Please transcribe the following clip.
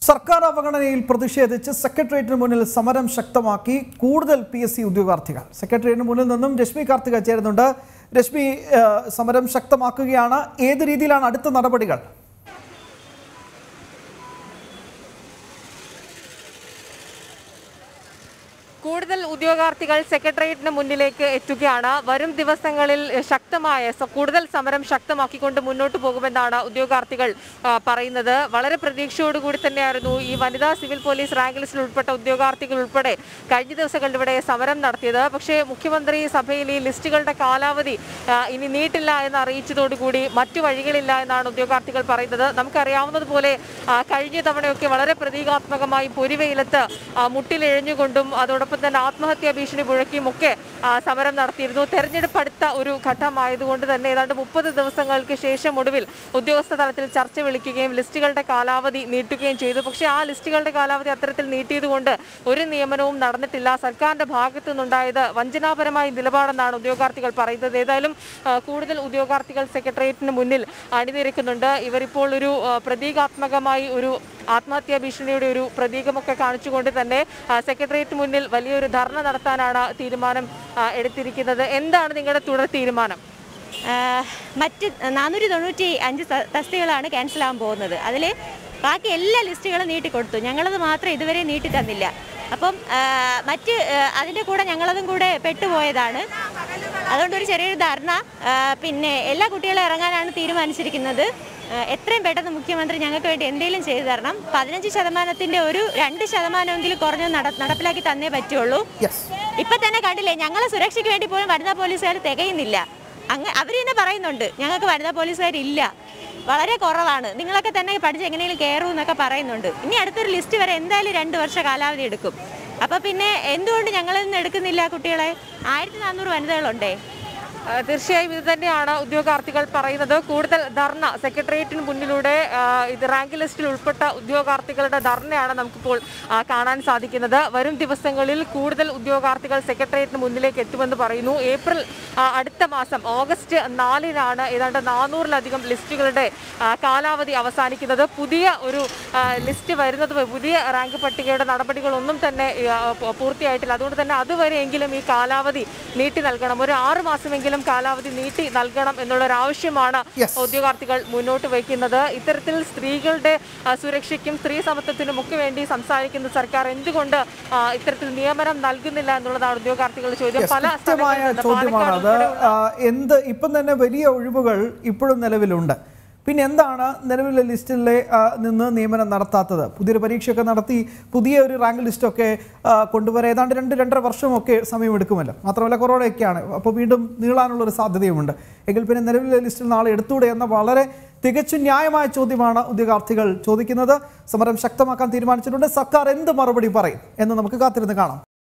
സർക്കാർ അവഗണനയിൽ പ്രതിഷേധിച്ച് സെക്രട്ടേറിയറ്റിന് മുന്നിൽ സമരം ശക്തമാക്കി കൂടുതൽ പി എസ് സി ഉദ്യോഗാർത്ഥികൾ സെക്രട്ടേറിയറ്റിന് മുന്നിൽ നിന്നും രശ്മി കാർത്തിക ചേരുന്നുണ്ട് രശ്മി ഏഹ്, സമരം ശക്തമാക്കുകയാണ് ഏത് രീതിയിലാണ് അടുത്ത നടപടികൾ കൂടുതൽ ഉദ്യോഗാർത്ഥികൾ സെക്രട്ടേറിയറ്റിന് മുന്നിലേക്ക് എത്തുകയാണ് വരും ദിവസങ്ങളിൽ ശക്തമായ സ- കൂടുതൽ സമരം ശക്തമാക്കിക്കൊണ്ട് മുന്നോട്ട് പോകുമെന്നാണ് ഉദ്യോഗാർത്ഥികൾ ആ, പറയുന്നത് വളരെ പ്രതീക്ഷയോടുകൂടി തന്നെയായിരുന്നു ഈ വനിതാ സിവിൽ പോലീസ് റാങ്ക് ലിസ്റ്റിൽ ഉൾപ്പെട്ട ഉദ്യോഗാർത്ഥികൾ ഉൾപ്പെടെ കഴിഞ്ഞ ദിവസങ്ങളിൽ ഇവിടെ സമരം നടത്തിയത് പക്ഷേ മുഖ്യമന്ത്രി സഭയിൽ ഈ ലിസ്റ്റുകളുടെ കാലാവധി ആ, ഇനി നീട്ടില്ല എന്ന് അറിയിച്ചതോടുകൂടി മറ്റു വഴികളില്ല എന്നാണ് ഉദ്യോഗാർത്ഥികൾ പറയുന്നത് നമുക്കറിയാവുന്നതുപോലെ ആ, കഴിഞ്ഞ തവണയൊക്കെ വളരെ പ്രതീകാത്മകമായി പൊരിവെയിലത്ത് ആ, മുട്ടിലിഴഞ്ഞുകൊണ്ടും അതോടൊപ്പം തന്നെ ആത്മഹത്യാ ഭീഷണി മുഴക്കിയും ഒക്കെ ആ, സമരം നടത്തിയിരുന്നു തെരഞ്ഞെടുപ്പ് അടുത്ത ഒരു ഘട്ടമായതുകൊണ്ട് തന്നെ ഏതാണ്ട് മുപ്പത് ദിവസങ്ങൾക്ക് ശേഷം ഒടുവിൽ ഉദ്യോഗസ്ഥ തലത്തിൽ ചർച്ച വിളിക്കുകയും ലിസ്റ്റുകളുടെ കാലാവധി നീട്ടുകയും ചെയ്തു പക്ഷേ ആ ലിസ്റ്റുകളുടെ കാലാവധി അത്തരത്തിൽ നീട്ടിയതുകൊണ്ട് ഒരു നിയമനവും നടന്നിട്ടില്ല സർക്കാരിന്റെ ഭാഗത്തു നിന്നുണ്ടായത് വഞ്ചനാപരമായ നിലപാടെന്നാണ് ഉദ്യോഗാർത്ഥികൾ പറയുന്നത് ഏതായാലും ആ, കൂടുതൽ ഉദ്യോഗാർത്ഥികൾ സെക്രട്ടേറിയറ്റിന് മുന്നിൽ അണിനിരക്കുന്നുണ്ട് ഇവരിപ്പോൾ ഒരു ആ, പ്രതീകാത്മകമായി ഒരു ആത്മഹത്യാ ഭീഷണിയുടെ ഒരു പ്രതീകമൊക്കെ കാണിച്ചുകൊണ്ട് തന്നെ ആ, സെക്രട്ടേറിയറ്റ് മുന്നിൽ വലിയൊരു ധർണ നടത്താനാണ് തീരുമാനം ആ, എടുത്തിരിക്കുന്നത് എന്താണ് നിങ്ങളുടെ തുടർ തീരുമാനം ആഹ് മറ്റ് നാനൂറ്റി തൊണ്ണൂറ്റി അഞ്ച് ത- തസ്തികകളാണ് ക്യാൻസൽ ആകാൻ പോകുന്നത് അതിൽ ബാക്കി എല്ലാ ലിസ്റ്റുകളും നീട്ടിക്കൊടുത്തു ഞങ്ങളത് മാത്രം ഇതുവരെ നീട്ടി തന്നില്ല അപ്പം ആഹ് മറ്റ് ആഹ് അതിൻ്റെ കൂടെ ഞങ്ങളതും കൂടെ പെട്ടുപോയതാണ് അതുകൊണ്ട് ഒരു ചെറിയൊരു ധാരണ ആഹ് പിന്നെ എല്ലാ കുട്ടികളും ഇറങ്ങാനാണ് തീരുമാനിച്ചിരിക്കുന്നത് ആഹ് എത്രയും പെട്ടെന്ന് മുഖ്യമന്ത്രി ഞങ്ങൾക്ക് വേണ്ടി എന്തെങ്കിലും ചെയ്തു തരണം പതിനഞ്ച് ശതമാനത്തിൻ്റെ ഒരു രണ്ട് ശതമാനമെങ്കിലും കുറഞ്ഞ് നട നടപ്പിലാക്കി തന്നേ പറ്റുള്ളൂ യെസ് ഇപ്പൊ തന്നെ കണ്ടില്ലേ ഞങ്ങളെ സുരക്ഷയ്ക്ക് വേണ്ടി പോലും വനിതാ പോലീസുകാർ തികയുന്നില്ല അങ്ങ് അവർ തന്നെ പറയുന്നുണ്ട് ഞങ്ങൾക്ക് വനിതാ പോലീസുകാരില്ല വളരെ കുറവാണ് നിങ്ങളൊക്കെ തന്നെ പഠിച്ച് എങ്ങനെയെങ്കിലും കയറും എന്നൊക്കെ പറയുന്നുണ്ട് ഇനി അടുത്തൊരു ലിസ്റ്റ് വരെ എന്തായാലും രണ്ട് വർഷ കാലാവധി എടുക്കും അപ്പൊ പിന്നെ എന്തുകൊണ്ട് ഞങ്ങളിൽ നിന്ന് എടുക്കുന്നില്ല കുട്ടികളെ ആയിരത്തി നാനൂറ് വനിതകളുണ്ടേ ആ, തീർച്ചയായും ഇത് തന്നെയാണ് ഉദ്യോഗാർത്ഥികൾ പറയുന്നത് കൂടുതൽ ധർണ സെക്രട്ടേറിയറ്റിന് മുന്നിലൂടെ ആ, ഇത് റാങ്ക് ലിസ്റ്റിൽ ഉൾപ്പെട്ട ഉദ്യോഗാർത്ഥികളുടെ ധർണയാണ് നമുക്കിപ്പോൾ ആ, കാണാൻ സാധിക്കുന്നത് വരും ദിവസങ്ങളിൽ കൂടുതൽ ഉദ്യോഗാർത്ഥികൾ സെക്രട്ടേറിയറ്റിന് മുന്നിലേക്ക് എത്തുമെന്ന് പറയുന്നു ഏപ്രിൽ ആ, അടുത്ത മാസം ഓഗസ്റ്റ് നാലിനാണ് ഏതാണ്ട് നാനൂറിലധികം ലിസ്റ്റുകളുടെ ആ, കാലാവധി അവസാനിക്കുന്നത് പുതിയ ഒരു ആ, ലിസ്റ്റ് വരുന്നത് വരെ പുതിയ റാങ്ക് പട്ടികയുടെ നടപടികളൊന്നും തന്നെ ആ, പൂ- പൂർത്തിയായിട്ടില്ല അതുകൊണ്ട് തന്നെ അതുവരെയെങ്കിലും ഈ കാലാവധി നീട്ടി നൽകണം ഒരു ആറ് മാസമെങ്കിലും കാലാവധി നീട്ടി നൽകണം എന്നുള്ളൊരു ആവശ്യമാണ് Yes. ഉദ്യോഗാർത്ഥികൾ മുന്നോട്ട് വയ്ക്കുന്നത് ഇത്തരത്തിൽ സ്ത്രീകളുടെ ആ, സുരക്ഷയ്ക്കും സ്ത്രീ സമത്വത്തിനും ഒക്കെ വേണ്ടി സംസാരിക്കുന്ന സർക്കാർ എന്തുകൊണ്ട് ആ, ഇത്തരത്തിൽ നിയമനം നൽകുന്നില്ല എന്നുള്ളതാണ് ഉദ്യോഗാർത്ഥികളുടെ ചോദ്യം Yes, പല കൃത്യമായ സ്ഥലങ്ങളിൽ നിന്ന് ചോദ്യമാണ് പാലക്കാട് അത് ഉൾപ്പെടെയുള്ള ആ, എന്ത് ഇപ്പം തന്നെ വലിയ ഒഴിവുകൾ ഇപ്പോഴും നിലവിലുണ്ട് പിന്നെ എന്താണ് നിലവിലെ ലിസ്റ്റിലെ ആ, നിന്ന് നിയമനം നടത്താത്തത് പുതിയൊരു പരീക്ഷയൊക്കെ നടത്തി പുതിയ ഒരു റാങ്ക് ലിസ്റ്റൊക്കെ ആ, കൊണ്ടുവരാൻ ഏതാണ്ട് രണ്ട് രണ്ടര വർഷമൊക്കെ സമയമെടുക്കുമല്ലോ മാത്രമല്ല കൊറോണയൊക്കെയാണ് അപ്പോൾ വീണ്ടും നീളാനുള്ളൊരു സാധ്യതയുമുണ്ട് എങ്കിൽ പിന്നെ നിലവിലെ ലിസ്റ്റിൽ നാളെ എടുത്തൂടെ എന്ന വളരെ തികച്ചും ന്യായമായ ചോദ്യമാണ് ഉദ്യോഗാർത്ഥികൾ ചോദിക്കുന്നത് സമരം ശക്തമാക്കാൻ തീരുമാനിച്ചിട്ടുണ്ട് സർക്കാർ എന്ത് മറുപടി പറയും എന്ന് നമുക്ക് കാത്തിരുന്ന് കാണാം